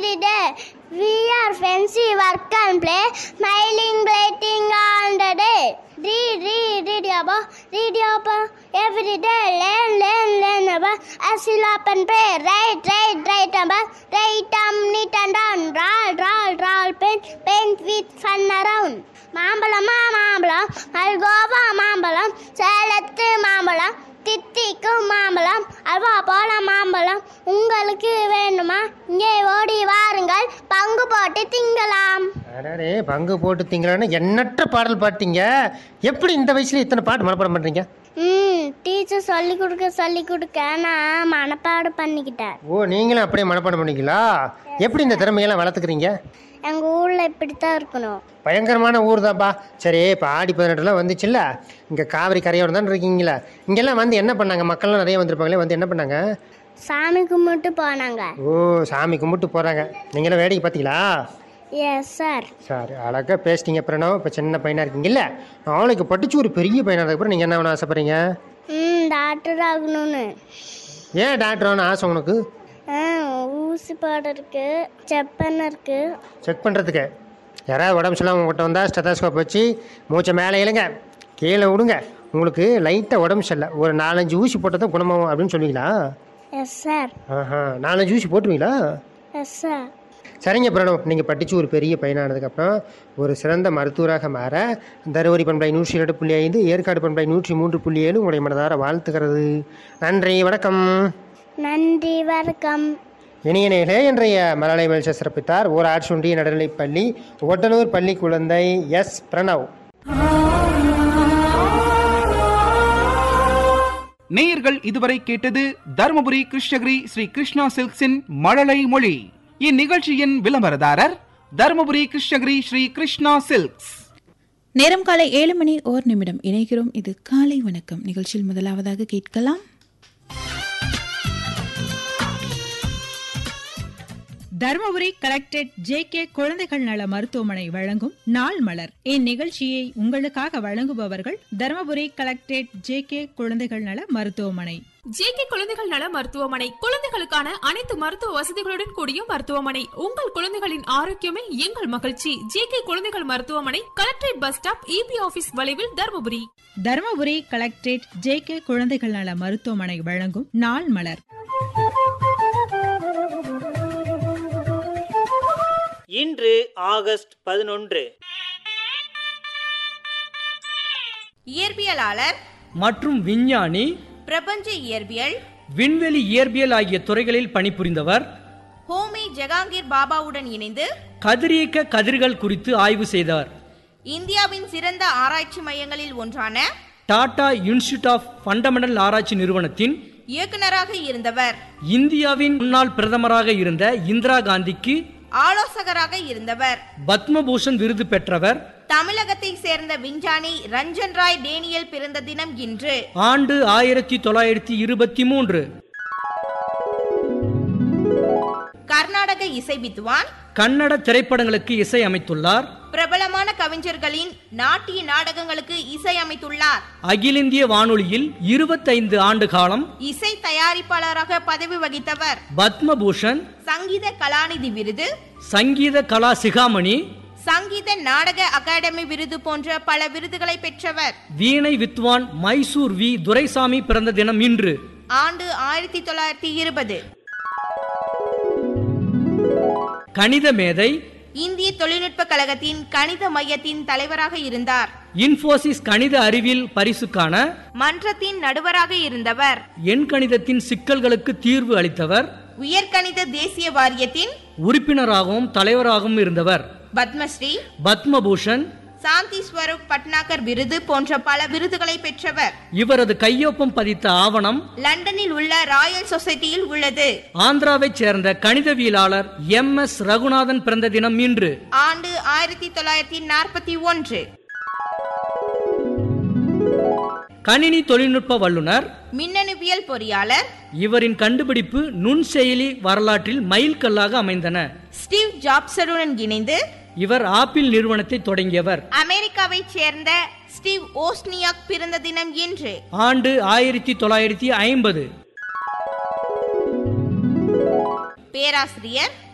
every day. We are fancy work and play, smiling, playing all the day. Read, read, read about, read about every day. Learn, learn, learn about. As you up and play, write, write, write about. Write, um, neat and down. Draw, draw, draw, paint, paint with fun around. மாம்பழமா மாம்பழம் மல்கோவா மாம்பழம் சேலத்து மாம்பழம் தித்திக்கு மாம்பழம் அல்வா போல மாம்பழம் உங்களுக்கு வேணுமா இங்கே ஓடி வாருங்கள் பங்கு போட்டு திங்கலாம் அடடே பங்கு போட்டு திங்களான்னு எண்ணற்ற பாடல் பாட்டீங்க எப்படி இந்த வயசுல இத்தனை பாட்டு மனப்பாடம் பண்றீங்க ம் டீச்சர் சொல்லி கொடுக்க சொல்லி கொடுக்க நான் மனப்பாடு பண்ணிக்கிட்டேன் ஓ நீங்களும் அப்படியே மனப்பாடம் பண்ணிங்களா எப்படி இந்த திறமையெல்லாம் வளர்த்துக்கிறீங்க எங்கள் ஊரில் இப்படித்தான் இருக்கணும் பயங்கரமான ஊர் தான்ப்பா சரி இப்போ ஆடி பதினெட்டுலாம் வந்துச்சுல்ல இங்கே காவிரி கரையோரம் தான் இருக்கீங்களா இங்கெல்லாம் வந்து என்ன பண்ணாங்க மக்கள்லாம் நிறைய வந்திருப்பாங்களே வந்து என்ன பண்ணாங்க சாமி கும்பிட்டு போனாங்க ஓ சாமி கும்பிட்டு போகிறாங்க நீங்களாம் வேடிக்கை பார்த்தீங்களா எஸ் சார் சார் அழகாக பேசிட்டீங்க பிரணவ் இப்போ சின்ன பையனாக இருக்கீங்கல்ல நாளைக்கு படிச்சு ஒரு பெரிய பையனாக அதுக்கப்புறம் நீங்கள் என்ன வேணும் ஆசைப்படுறீங்க ம் டாக்டர் ஆகணும்னு ஏன் டாக்டர் ஆகணும் ஆசை உனக்கு ஆ ஊசி போட இருக்கு செப்பன் இருக்கு செக் பண்ணுறதுக்கு யாராவது உடம்பு சரியில்லாம உங்கள்கிட்ட வந்தால் ஸ்டெத்தாஸ்கோப் வச்சு மூச்சை மேலே இழுங்க கீழே விடுங்க உங்களுக்கு லைட்டாக உடம்பு சரியில்லை ஒரு நாலஞ்சு ஊசி போட்டால் தான் குணமாகும் அப்படின்னு சொல்லுவீங்களா எஸ் சார் ஆஹா நாலஞ்சு ஊசி போட்டுருவீங்களா எஸ் சார் சரிங்க பிரணவ் நீங்கள் படித்து ஒரு பெரிய பையனானதுக்கப்புறம் ஒரு சிறந்த மருத்துவராக மாற தருமபுரி பண்பலை நூற்றி இரண்டு புள்ளி ஐந்து ஏற்காடு பண்பலை நூற்றி மூன்று புள்ளி ஏழு உங்களுடைய மனதார வாழ்த்துக்கிறது நன்றி வணக்கம் நன்றி வணக்கம் இனிய நேர்களே இன்றைய மலலை மகிழ்ச்சி சிறப்பித்தார் ஓர் ஆட்சுண்டிய நடுநிலைப்பள்ளி ஒட்டலூர் பள்ளி குழந்தை எஸ் பிரணவ் நேயர்கள் இதுவரை கேட்டது தருமபுரி கிருஷ்ணகிரி ஸ்ரீ கிருஷ்ணா சில்க்ஸின் மழலை மொழி இந்நிகழ்ச்சியின் விளம்பரதாரர் தருமபுரி கிருஷ்ணகிரி ஸ்ரீ கிருஷ்ணா சில்க்ஸ் நேரம் காலை ஏழு மணி ஓர் நிமிடம் இணைகிறோம் இது காலை வணக்கம் நிகழ்ச்சியில் முதலாவதாக கேட்கலாம் தருமபுரி கலெக்டரேட் ஜே கே குழந்தைகள் நல மருத்துவமனை வழங்கும் நாள் மலர் இந்நிகழ்ச்சியை உங்களுக்காக வழங்குபவர்கள் தருமபுரி கலெக்டரேட் ஜே கே குழந்தைகள் நல மருத்துவமனை ஜேகே குழந்தைகள் நல மருத்துவமனை குழந்தைகளுக்கான அனைத்து மருத்துவ வசதிகளுடன் கூடிய மருத்துவமனை உங்கள் குழந்தைகளின் ஆரோக்கியமே எங்கள் மகிழ்ச்சி ஜேகே குழந்தைகள் மருத்துவமனை collectorate bus stop EB office வளைவில் Dharmapuri Dharmapuri collectorate J K குழந்தைகள் நல மருத்துவமனை வழங்கும் நாள் மலர் இன்று ஆகஸ்ட் பதினொன்று இயற்பியலாளர் மற்றும் விஞ்ஞானி பிரபஞ்ச இயற்பியல் விண்வெளி இயற்பியல் ஆகிய துறைகளில் பணிபுரிந்தவர் ஹோமி ஜகாங்கீர் பாபாவுடன் இணைந்து கதிரியக்க கதிர்கள் குறித்து ஆய்வு செய்தார் இந்தியாவின் சிறந்த ஆராய்ச்சி மையங்களில் ஒன்றான டாடா இன்ஸ்டிடியூட் ஆஃப் ஃபண்டமெண்டல் ஆராய்ச்சி நிறுவனத்தின் இயக்குனராக இருந்தவர் இந்தியாவின் முன்னாள் பிரதமராக இருந்த இந்திரா காந்திக்கு ஆலோசகராக இருந்தவர் பத்மபூஷன் விருது பெற்றவர் தமிழகத்தை சேர்ந்த விஞ்ஞானி ரஞ்சன் ராய் டேனியல் பிறந்த தினம் இன்று ஆண்டு ஆயிரத்தி தொள்ளாயிரத்தி இருபத்தி மூன்று கர்நாடக இசை வித்வான் கன்னட திரைப்படங்களுக்கு இசை அமைத்துள்ளார் பிரபலமான கவிஞர்களின் நாட்டிய நாடகங்களுக்கு இசை அமைத்துள்ளார் அகில இந்திய வானொலியில் இருபத்தைந்து ஆண்டு காலம் இசை தயாரிப்பாளராக பதவி வகித்தவர் பத்மபூஷன் சங்கீத கலாநிதி விருது சங்கீத கலா சிகாமணி சங்கீத நாடக அகாடமி விருது போன்ற பல விருதுகளை பெற்றவர் வீணை வித்வான் மைசூர் வி துரைசாமி பிறந்த தினம் இன்று ஆண்டு ஆயிரத்தி தொள்ளாயிரத்தி இருபது கணித மேதை இந்திய தொழில்நுட்ப கழகத்தின் கணித மையத்தின் தலைவராக இருந்தார் இன்ஃபோசிஸ் கணித அறிவியல் பரிசுக்கான மன்றத்தின் நடுவராக இருந்தவர் எண் கணிதத்தின் சிக்கல்களுக்கு தீர்வு அளித்தவர் உயர்கணித தேசிய வாரியத்தின் உறுப்பினராகவும் தலைவராகவும் இருந்தவர் பத்மஸ்ரீ பத்மபூஷன் சாந்தி ஸ்வரூப் பட்னாகர் விருது போன்ற பல விருதுகளை பெற்றவர் இவரது கையொப்பம் பதித்த ஆவணம் லண்டனில் உள்ள ராயல் சொசைட்டியில் உள்ளது ஆந்திராவைச் சேர்ந்த கணிதவியலாளர் எம் எஸ் ரகுநாதன் பிறந்த தினம் இன்று ஆண்டு ஆயிரத்தி தொள்ளாயிரத்தி நாற்பத்தி ஒன்று கணினி தொழில்நுட்ப வல்லுனர் மின்னணுவியல் பொறியாளர் இவரின் கண்டுபிடிப்பு நுண்செயலி வரலாற்றில் மைல்கல்லாக அமைந்தன ஸ்டீவ் ஜாப்சருடன் இணைந்து இவர் ஆப்பிள் நிறுவனத்தை தொடங்கியவர் அமெரிக்காவைச் சேர்ந்த ஸ்டீவ் ஓஸ்னியாக் பிறந்த தினம் என்று ஆண்டு ஆயிரத்தி தொள்ளாயிரத்தி ஐம்பது பேராசிரியர்